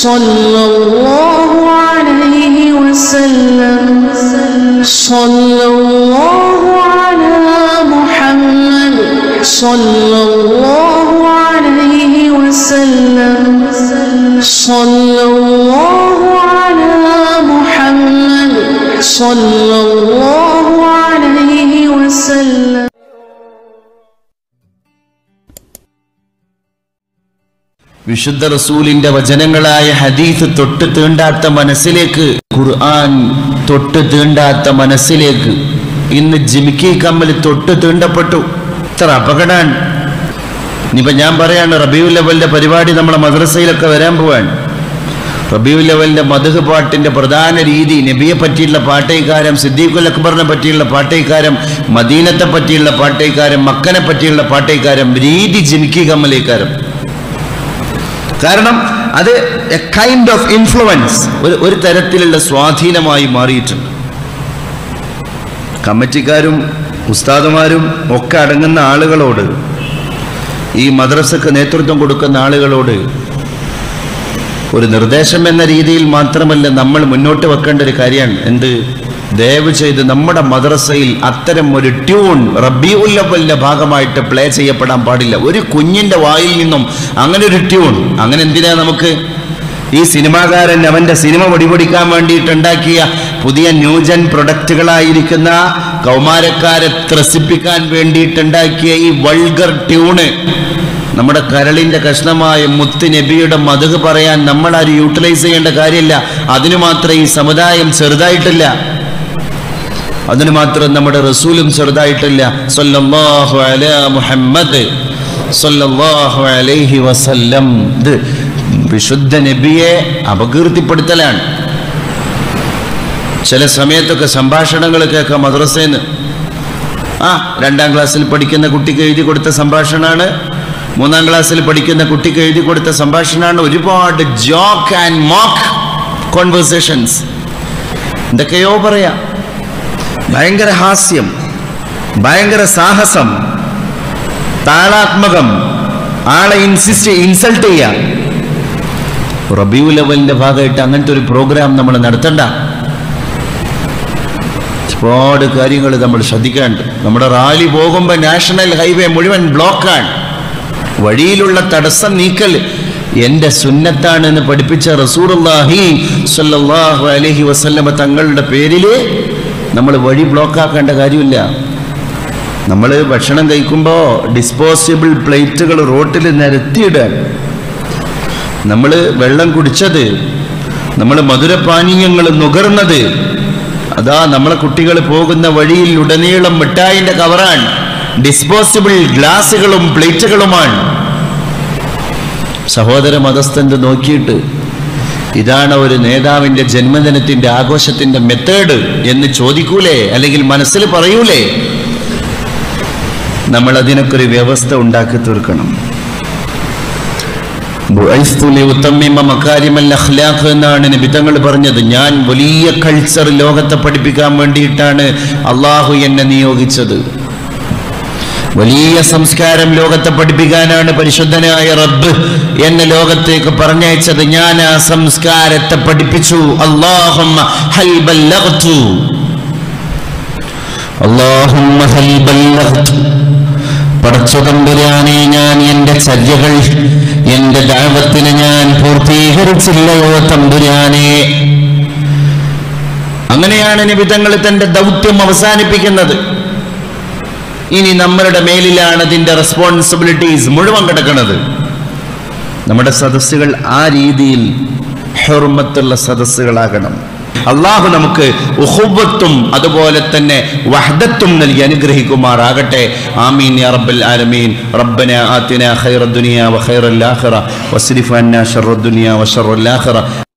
صلى الله عليه وسلم صلى الله على محمد صلى الله عليه وسلم صلى الله على محمد صلى الله عليه وسلم വിശുദ്ധ റസൂലിന്റെ വചനങ്ങളായ ഹദീസ് തൊട്ട് തീണ്ടാത്ത മനസ്സിലേക്ക് ഖുർആൻ തൊട്ട് തീണ്ടാത്ത മനസ്സിലേക്ക് ഇന്ന് ജിമിക്കി കമ്മൽ തൊട്ട് തീണ്ടപ്പെട്ടു ഇത്ര അപകടമാണ് ഇനിയിപ്പോ ഞാൻ പറയാണ് റബിയുൽ ലെവലിന്റെ പരിപാടി നമ്മളെ മദ്രസയിലൊക്കെ വരാൻ പോവാൻ റബിയുൽ ലെവലിന്റെ മധുഹ് പാട്ടിന്റെ പ്രധാന രീതി നബിയെ പറ്റിയുള്ള പാട്ടേക്കാരം സിദ്ദീഖുൽ അക്ബറിനെ പറ്റിയുള്ള പാട്ടേക്കാരം മദീനത്തെ പറ്റിയുള്ള പാട്ടേക്കാരം മക്കനെ പറ്റിയുള്ള പാട്ടേക്കാരം രീതി ജിമിക്കി കമ്മലേക്കാരം കാരണം അത് എ കൈൻഡ് ഓഫ് ഇൻഫ്ലുവൻസ് ഒരു ഒരു തരത്തിലുള്ള സ്വാധീനമായി മാറിയിട്ടുണ്ട് കമ്മിറ്റിക്കാരും ഉസ്താദുമാരും ഒക്കെ അടങ്ങുന്ന ആളുകളോട് ഈ മദ്രസക്ക് നേതൃത്വം കൊടുക്കുന്ന ആളുകളോട് ഒരു നിർദ്ദേശം എന്ന രീതിയിൽ മാത്രമല്ല നമ്മൾ മുന്നോട്ട് വെക്കേണ്ട ഒരു കാര്യമാണ് എന്ത് ദയവ് ചെയ്ത് നമ്മുടെ മദ്രസയിൽ അത്തരം ഒരു ട്യൂൺ റബിയുല്ലവലിന്റെ ഭാഗമായിട്ട് പ്ലേ ചെയ്യപ്പെടാൻ പാടില്ല ഒരു കുഞ്ഞിന്റെ വായിൽ നിന്നും അങ്ങനെ ഒരു ട്യൂൺ അങ്ങനെ എന്തിനാ നമുക്ക് ഈ സിനിമാകാരൻ അവന്റെ സിനിമ പൊടിപൊടിക്കാൻ വേണ്ടിയിട്ടുണ്ടാക്കിയ പുതിയ ന്യൂജൻ പ്രൊഡക്റ്റുകളായിരിക്കുന്ന കൗമാരക്കാരെ ത്രസിപ്പിക്കാൻ വേണ്ടിയിട്ടുണ്ടാക്കിയ ഈ വൾഗർ ട്യൂണ് നമ്മുടെ കരളിന്റെ കഷ്ണമായ മുത്ത് നബിയുടെ മതക് പറയാൻ നമ്മൾ ആരും യൂട്ടിലൈസ് ചെയ്യേണ്ട കാര്യമില്ല അതിനു മാത്രം ഈ സമുദായം ചെറുതായിട്ടില്ല അതിനു മാത്രം നമ്മുടെ റസൂലും ചെറുതായിട്ടില്ല സല്ലല്ലാഹു അലാ മുഹമ്മദ് സല്ലല്ലാഹു അലൈഹി വസല്ലം ഇത് വിശുദ്ധ നബിയെ അപകീർത്തിപ്പെടുത്തലാണ് ചില സമയത്തൊക്കെ സംഭാഷണങ്ങൾ കേൾക്കാം മദ്രസേന്ന് ആ രണ്ടാം ക്ലാസ്സിൽ പഠിക്കുന്ന കുട്ടിക്ക് എഴുതി കൊടുത്ത സംഭാഷണമാണ് മൂന്നാം ക്ലാസ്സിൽ പഠിക്കുന്ന കുട്ടിക്ക് എഴുതി കൊടുത്ത സംഭാഷണമാണ് ഒരുപാട് ജോക്ക് ആൻഡ് മോക്ക് കോൺവെർസേഷൻസ് എന്തൊക്കെയോ പറയാം ഭയങ്കര ഹാസ്യം ഭയങ്കര സാഹസം താളാത്മകം ആളെ ഇൻസിസ്റ്റ് ഇൻസൾട്ട് ചെയ്യാം റബിയു ലെവലിന്റെ ഭാഗമായിട്ട് അങ്ങനത്തെ ഒരു പ്രോഗ്രാം നമ്മൾ നടത്തണ്ട ഒരുപാട് കാര്യങ്ങൾ നമ്മൾ ശ്രദ്ധിക്കാണ്ട് നമ്മുടെ റാലി പോകുമ്പോൾ നാഷണൽ ഹൈവേ മുഴുവൻ ബ്ലോക്കാണ് വഴിയിലുള്ള തടസ്സം നീക്കൽ എൻ്റെ സുന്നത്താണ് എന്ന് പഠിപ്പിച്ച റസൂറുല്ലാഹി സല്ലല്ലാഹു അലൈഹി വസല്ലമ തങ്ങളുടെ പേരിൽ നമ്മൾ വഴി ബ്ലോക്കാക്കേണ്ട കാര്യമില്ല നമ്മൾ ഭക്ഷണം കഴിക്കുമ്പോൾ ഡിസ്പോസിബിൾ പ്ലേറ്റുകൾ റോട്ടിൽ നിരത്തിയിടാൻ നമ്മൾ വെള്ളം കുടിച്ചത് നമ്മൾ മധുരപാനീയങ്ങൾ നുകർന്നത് അതാ നമ്മളെ കുട്ടികൾ പോകുന്ന വഴിയിൽ ഉടനീളം മിഠായിന്റെ കവറാണ് ഡിസ്പോസിബിൾ ഗ്ലാസുകളും പ്ലേറ്റുകളുമാണ് സഹോദര മതസ്ഥന്റെ നോക്കിയിട്ട് ഇതാണ് ഒരു നേതാവിന്റെ ജന്മദിനത്തിന്റെ ആഘോഷത്തിന്റെ മെത്തേഡ് എന്ന് ചോദിക്കൂലേ അല്ലെങ്കിൽ മനസ്സിൽ പറയൂലേ നമ്മൾ അതിനൊക്കെ ഒരു വ്യവസ്ഥ ഉണ്ടാക്കി തീർക്കണം ബുഅയ്സ്തു ലിഉത്തമ്മിമ മകാരിമൽ അഖ്ലാഖ് എന്നാണ് നിബിതങ്ങൾ പറഞ്ഞത് ഞാൻ വലിയ കൾച്ചർ ലോകത്തെ പഠിപ്പിക്കാൻ വേണ്ടിയിട്ടാണ് അള്ളാഹു എന്നെ നിയോഗിച്ചത് വലിയ സംസ്കാരം ലോകത്തെ പഠിപ്പിക്കാനാണ് പരിശുദ്ധനായ റബ്ബ് എന്നെ ലോകത്തേക്ക് പറഞ്ഞയച്ചത് ഞാൻ ആ സംസ്കാരത്തെ പഠിപ്പിച്ചു അള്ളാഹുമ്മ ഹൽ ബല്ലഗ്തു അള്ളാഹുമ്മ ഹൽ ബല്ലഗ്തു പടച്ചു തമ്പുരാനെ ഞാൻ എന്റെ ചര്യകൾ എന്റെ ദാവത്തിന് ഞാൻ പൂർത്തീകരിച്ചില്ലയോ തമ്പുരാനെ അങ്ങനെയാണ് നിബിതങ്ങൾ തന്റെ ദൗത്യം അവസാനിപ്പിക്കുന്നത് ഇനി നമ്മളുടെ മേലിലാണ് അതിന്റെ റെസ്പോൺസിബിലിറ്റീസ് മുഴുവൻ കിടക്കുന്നത് നമ്മുടെ സദസ്സുകൾ ആ രീതിയിൽ ഹെർമത്തുള്ള സദസ്സുകളാകണം അള്ളാഹു നമുക്ക് ഉഹുബത്തും അതുപോലെ തന്നെ വഹദത്തും നൽകി അനുഗ്രഹിക്കുമാറാകട്ടെ ആമീൻ യാ റബ്ബൽ ആലമീൻ റബ്ബന ആതിന ഖൈറ ദുനിയ വ ഖൈറൽ ആഖിറ വസ്രിഫ് അന്നാ ശർറ ദുനിയ വ ശർറൽ ആഖിറ